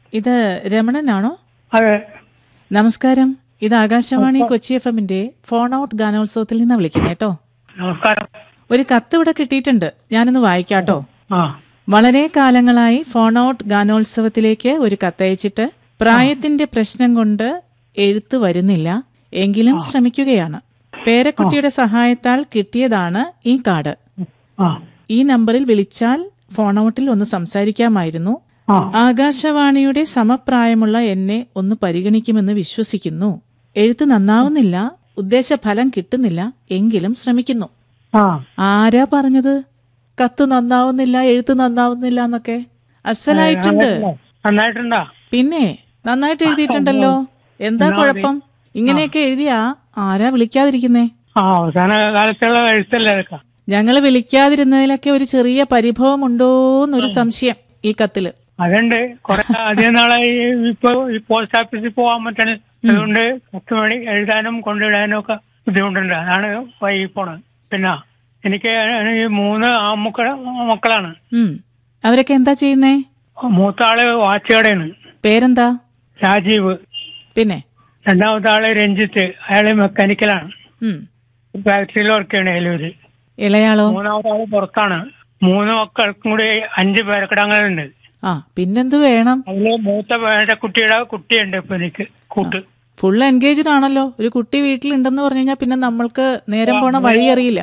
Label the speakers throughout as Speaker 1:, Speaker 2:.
Speaker 1: ഇത് രമണനാണോ
Speaker 2: അതെ
Speaker 1: നമസ്കാരം ഇത് ആകാശവാണി കൊച്ചി എഫ് എമ്മിന്റെ ഫോൺ ഔട്ട് ഗാനോത്സവത്തിൽ നിന്ന് വിളിക്കുന്നത് കേട്ടോ
Speaker 2: നമസ്കാരം
Speaker 1: ഒരു കത്ത് ഇവിടെ കിട്ടിയിട്ടുണ്ട് ഞാനൊന്ന് വായിക്കാട്ടോ
Speaker 2: ആ
Speaker 1: വളരെ കാലങ്ങളായി ഫോൺ ഔട്ട് ഗാനോത്സവത്തിലേക്ക് ഒരു കത്തയച്ചിട്ട് പ്രായത്തിന്റെ പ്രശ്നം കൊണ്ട് എഴുത്ത് വരുന്നില്ല എങ്കിലും ശ്രമിക്കുകയാണ് പേരക്കുട്ടിയുടെ സഹായത്താൽ കിട്ടിയതാണ് ഈ കാർഡ്
Speaker 2: ആ
Speaker 1: ഈ നമ്പറിൽ വിളിച്ചാൽ ഫോൺ ഔട്ടിൽ ഒന്ന് സംസാരിക്കാമായിരുന്നു
Speaker 2: ആ
Speaker 1: ആകാശവാണിയുടെ സമപ്രായമുള്ള എന്നെ ഒന്ന് പരിഗണിക്കുമെന്ന് വിശ്വസിക്കുന്നു എഴുത്ത് നന്നാവുന്നില്ല ഉദ്ദേശഫലം കിട്ടുന്നില്ല എങ്കിലും ശ്രമിക്കുന്നു
Speaker 2: ആ
Speaker 1: ആരാ പറഞ്ഞത് കത്ത് നന്നാവുന്നില്ല എഴുത്ത് നന്നാവുന്നില്ല എന്നൊക്കെ അസലായിട്ടുണ്ട്
Speaker 2: നന്നായിട്ടുണ്ടോ
Speaker 1: പിന്നെ നന്നായിട്ട് എഴുതിയിട്ടുണ്ടല്ലോ എന്താ കുഴപ്പം ഇങ്ങനെയൊക്കെ എഴുതിയാ ആരാ വിളിക്കാതിരിക്കുന്നേ
Speaker 2: ആ അവസാന കാലത്തുള്ള എഴുത്തല്ലേ അതൊക്കെ
Speaker 1: ഞങ്ങള് വിളിക്കാതിരുന്നതിലൊക്കെ ഒരു ചെറിയ പരിഭവം ഉണ്ടോന്നൊരു സംശയം ഈ കത്തില്
Speaker 2: അതുണ്ട് കുറെ അധികം നാളായി ഇപ്പൊ ഈ പോസ്റ്റ് ഓഫീസിൽ പോകാൻ പറ്റണ അതുകൊണ്ട് പത്ത് മണി എഴുതാനും കൊണ്ടിടാനും ഒക്കെ ബുദ്ധിമുട്ടുണ്ട് അതാണ് വൈകി പോണത് പിന്നെ എനിക്ക് ഈ മൂന്ന് ആമക്കള മക്കളാണ്
Speaker 1: ഉം അവരൊക്കെ എന്താ ചെയ്യുന്നേ
Speaker 2: മൂത്ത ആള് വാച്ചുകടയാണ്
Speaker 1: പേരെന്താ
Speaker 2: രാജീവ്
Speaker 1: പിന്നെ
Speaker 2: രണ്ടാമത്തെ ആള് രഞ്ജിത്ത് അയാള് മെക്കാനിക്കലാണ്
Speaker 1: ഉം
Speaker 2: ഫാക്ടറിയിൽ വർക്ക് ചെയ്യണ ഏലൂര്
Speaker 1: ഇളയാളോ
Speaker 2: മൂന്നാമത്തെ ആള് പുറത്താണ് മൂന്ന് മക്കൾക്കും കൂടി അഞ്ച് പേരക്കിടങ്ങളുണ്ട്
Speaker 1: ആ പിന്നെന്ത് വേണം
Speaker 2: അതില് മൂത്ത പേരക്കുട്ടിയുടെ കുട്ടിയുണ്ട് ഇപ്പൊ എനിക്ക് കൂട്ട്
Speaker 1: ഫുൾ എൻഗേജ്ഡ് ആണല്ലോ ഒരു കുട്ടി വീട്ടിലുണ്ടെന്ന് പറഞ്ഞു കഴിഞ്ഞാൽ പിന്നെ നമ്മൾക്ക് നേരം പോണ വഴി അറിയില്ല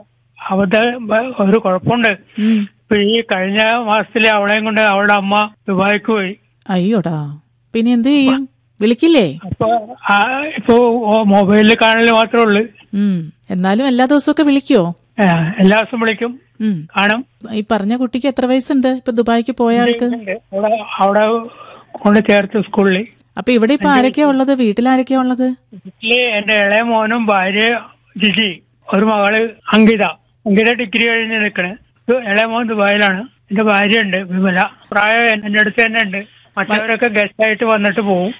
Speaker 2: അവത് ഒരു കുഴപ്പമുണ്ട്
Speaker 1: ഉം.
Speaker 2: ഇപ്പൊ ഈ കഴിഞ്ഞ മാസത്തില് അവളെയും കൊണ്ട് അവളുടെ അമ്മ ദുബായിക്ക് പോയി
Speaker 1: അയ്യോടാ പിന്നെ എന്ത് ചെയ്യും വിളിക്കില്ലേ
Speaker 2: അപ്പൊ ആ ഇപ്പൊ മൊബൈലിൽ കാണല് മാത്രമേ ഉള്ളു
Speaker 1: ഉം എന്നാലും എല്ലാ ദിവസമൊക്കെ വിളിക്കുവോ
Speaker 2: ആ, എല്ലാ ദിവസവും വിളിക്കും
Speaker 1: ഉം
Speaker 2: കാണും
Speaker 1: ഈ പറഞ്ഞ കുട്ടിക്ക് എത്ര വയസ്സുണ്ട് ഇപ്പൊ ദുബായിക്ക് പോയ ആൾക്ക്
Speaker 2: ഉണ്ട്. അവിടെ അവിടെ കൊണ്ട് ചേർത്ത് സ്കൂളിൽ
Speaker 1: അപ്പൊ ഇവിടെ ഇപ്പൊ ആരൊക്കെയാ ഉള്ളത് വീട്ടിൽ ആരൊക്കെയാ ഉള്ളത്
Speaker 2: വീട്ടില് എന്റെ ഇളയ മോനും ഭാര്യ ജിജി ഒരു മകള് അങ്കിത അങ്കിത ഡിഗ്രി കഴിഞ്ഞ് നിൽക്കണ് ഇത് ഇളയ മോൻ ദുബായിലാണ് എന്റെ ഭാര്യ ഉണ്ട് വിമല പ്രായം എന്റെ അടുത്ത് തന്നെ ഉണ്ട് മറ്റവരൊക്കെ ഗസ്റ്റ് ആയിട്ട് വന്നിട്ട് പോകും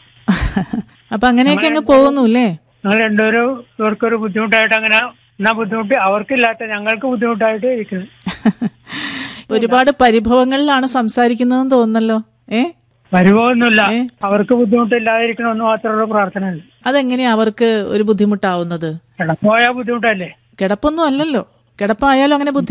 Speaker 1: അപ്പൊ അങ്ങനെയൊക്കെ അങ്ങ് പോകുന്നു അല്ലേ
Speaker 2: ഞങ്ങൾ രണ്ടുപേരും ഇവർക്കൊരു ബുദ്ധിമുട്ടായിട്ട് അങ്ങനെ എന്നാ ബുദ്ധിമുട്ട് അവർക്കില്ലാത്ത ഞങ്ങൾക്ക് ബുദ്ധിമുട്ടായിട്ട് ഇരിക്കുന്നത്
Speaker 1: ഒരുപാട് പരിഭവങ്ങളിലാണ് സംസാരിക്കുന്നതെന്ന് തോന്നുന്നല്ലോ ഏ
Speaker 2: വരുവൊന്നുമില്ല
Speaker 1: ഏ?
Speaker 2: അവർക്ക് ബുദ്ധിമുട്ടില്ലാതിരിക്കണമെന്ന് മാത്രമുള്ള പ്രാർത്ഥന ഉണ്ട്
Speaker 1: അതെങ്ങനെയാ അവർക്ക് ഒരു ബുദ്ധിമുട്ടാവുന്നത്
Speaker 2: കിടന്നുപോയാൽ ബുദ്ധിമുട്ടല്ലേ
Speaker 1: കിടപ്പൊന്നും അല്ലല്ലോ കിടപ്പായാലും അങ്ങനെ ബുദ്ധി